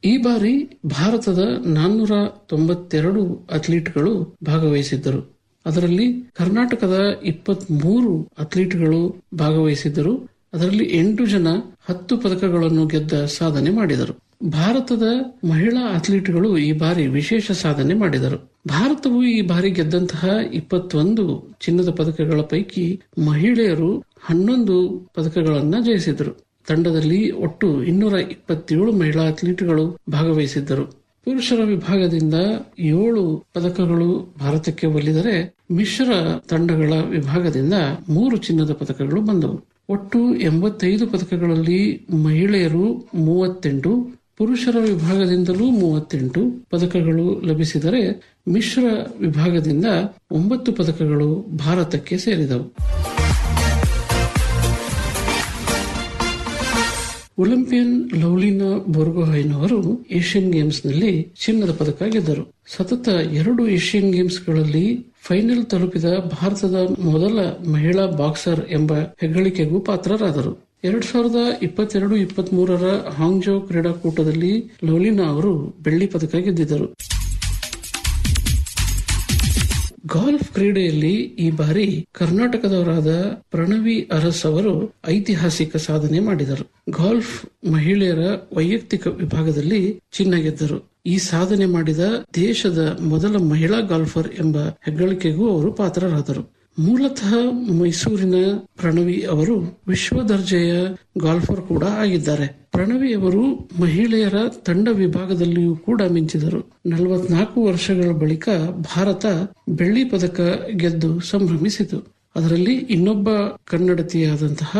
ಈ ಬಾರಿ ಭಾರತದ ನಾನ್ನೂರ ತೊಂಬತ್ತೆರಡು ಅಥ್ಲೀಟ್ಗಳು ಭಾಗವಹಿಸಿದ್ದರು ಅದರಲ್ಲಿ ಕರ್ನಾಟಕದ ಇಪ್ಪತ್ತ್ ಮೂರು ಅಥ್ಲೀಟ್ಗಳು ಭಾಗವಹಿಸಿದ್ದರು ಅದರಲ್ಲಿ ಎಂಟು ಜನ ಹತ್ತು ಪದಕಗಳನ್ನು ಗೆದ್ದ ಸಾಧನೆ ಮಾಡಿದರು ಭಾರತದ ಮಹಿಳಾ ಅಥ್ಲೀಟ್ಗಳು ಈ ಬಾರಿ ವಿಶೇಷ ಸಾಧನೆ ಮಾಡಿದರು ಭಾರತವು ಈ ಬಾರಿ ಗೆದ್ದಂತಹ ಇಪ್ಪತ್ತೊಂದು ಚಿನ್ನದ ಪದಕಗಳ ಪೈಕಿ ಮಹಿಳೆಯರು ಹನ್ನೊಂದು ಪದಕಗಳನ್ನ ಜಯಿಸಿದರು ತಂಡದಲ್ಲಿ ಒಟ್ಟು ಇನ್ನೂರ ಇಪ್ಪತ್ತೇಳು ಮಹಿಳಾ ಅಥ್ಲೀಟ್ಗಳು ಭಾಗವಹಿಸಿದ್ದರು ಪುರುಷರ ವಿಭಾಗದಿಂದ ಏಳು ಪದಕಗಳು ಭಾರತಕ್ಕೆ ಒಲಿದರೆ ಮಿಶ್ರ ತಂಡಗಳ ವಿಭಾಗದಿಂದ ಮೂರು ಚಿನ್ನದ ಪದಕಗಳು ಬಂದವು ಒಟ್ಟು ಎಂಬತ್ತೈದು ಪದಕಗಳಲ್ಲಿ ಮಹಿಳೆಯರು ಮೂವತ್ತೆಂಟು ಪುರುಷರ ವಿಭಾಗದಿಂದಲೂ ಮೂವತ್ತೆಂಟು ಪದಕಗಳು ಲಭಿಸಿದರೆ ಮಿಶ್ರ ವಿಭಾಗದಿಂದ ಒಂಬತ್ತು ಪದಕಗಳು ಭಾರತಕ್ಕೆ ಸೇರಿದವು ಒಲಿಂಪಿಯನ್ ಲವ್ಲಿನಾ ಬೋರ್ಗೊಹೈನ್ ಅವರು ಏಷ್ಯನ್ ಗೇಮ್ಸ್ ನಲ್ಲಿ ಚಿನ್ನದ ಪದಕ ಗೆದ್ದರು ಸತತ ಎರಡು ಏಷ್ಯನ್ ಗೇಮ್ಸ್ಗಳಲ್ಲಿ ಫೈನಲ್ ತಲುಪಿದ ಭಾರತದ ಮೊದಲ ಮಹಿಳಾ ಬಾಕ್ಸರ್ ಎಂಬ ಹೆಗ್ಗಳಿಕೆಗೂ ಪಾತ್ರರಾದರು ಎರಡ್ ಸಾವಿರದ ಇಪ್ಪತ್ತೆರಡು ಇಪ್ಪತ್ತ್ ಮೂರರ ಹಾಂಗ್ಜೋ ಕ್ರೀಡಾಕೂಟದಲ್ಲಿ ಲವ್ಲಿನಾ ಅವರು ಬೆಳ್ಳಿ ಪದಕ ಗೆದ್ದಿದ್ದರು ಗಾಲ್ಫ್ ಕ್ರೀಡೆಯಲ್ಲಿ ಈ ಬಾರಿ ಕರ್ನಾಟಕದವರಾದ ಪ್ರಣವಿ ಅರಸ್ ಅವರು ಐತಿಹಾಸಿಕ ಸಾಧನೆ ಮಾಡಿದರು ಗಾಲ್ಫ್ ಮಹಿಳೆಯರ ವೈಯಕ್ತಿಕ ವಿಭಾಗದಲ್ಲಿ ಚಿನ್ನ ಗೆದ್ದರು ಈ ಸಾಧನೆ ಮಾಡಿದ ದೇಶದ ಮೊದಲ ಮಹಿಳಾ ಗಾಲ್ಫರ್ ಎಂಬ ಹೆಗ್ಗಳಿಕೆಗೂ ಅವರು ಪಾತ್ರರಾದರು ಮೂಲತಃ ಮೈಸೂರಿನ ಪ್ರಣವಿ ಅವರು ವಿಶ್ವ ದರ್ಜೆಯ ಗಾಲ್ಫರ್ ಕೂಡ ಆಗಿದ್ದಾರೆ ಪ್ರಣವಿ ಅವರು ಮಹಿಳೆಯರ ತಂಡ ವಿಭಾಗದಲ್ಲಿಯೂ ಕೂಡ ಮಿಂಚಿದರು ನಲವತ್ನಾಲ್ಕು ವರ್ಷಗಳ ಬಳಿಕ ಭಾರತ ಬೆಳ್ಳಿ ಪದಕ ಗೆದ್ದು ಸಂಭ್ರಮಿಸಿತು ಅದರಲ್ಲಿ ಇನ್ನೊಬ್ಬ ಕನ್ನಡತಿಯಾದಂತಹ